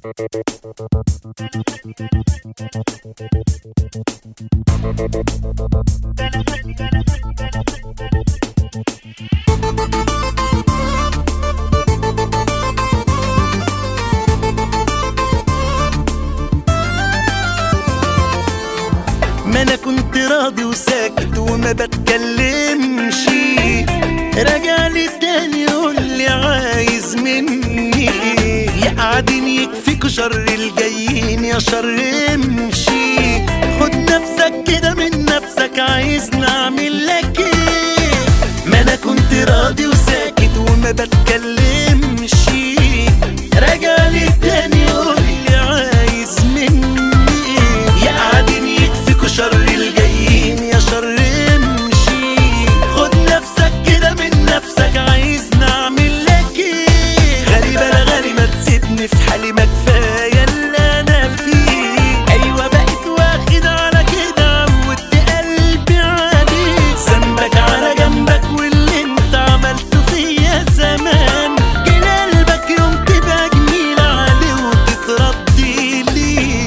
ما انا كنت راضي وساكت وما بتكلمش راجع لي تاني يقول لي عايز مني يا قاعدين يكفيكوا شر الجايين يا شر امشي خد نفسك كده من نفسك عايز نعمل لك ايه ما انا كنت راضي وساكت وما بتكلمش راجع لي تاني يقول لي عايز مني يا قاعدين يكفيكوا شر الجايين يا شر امشي خد نفسك كده من نفسك عايز نعمل لك ايه غريبة انا غالي ما تسيبني في حالي ما كفاية اللي انا فيه ايوه بقيت واخد على كده عودت قلبي عليك ذنبك على جنبك واللي انت عملته فيا زمان جه قلبك يوم تبقى جميل عليه وتتردي ليه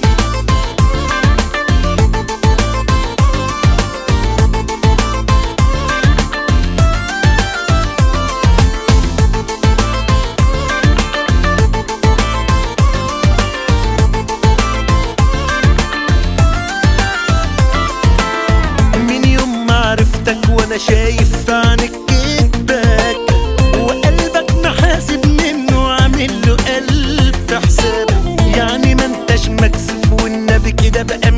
من يوم ما عرفتك وانا شايف في عينك كدبك وقلبك محاسب منه عامل له الف حساب يعني ما انتش مكسوف والنبي كده بقى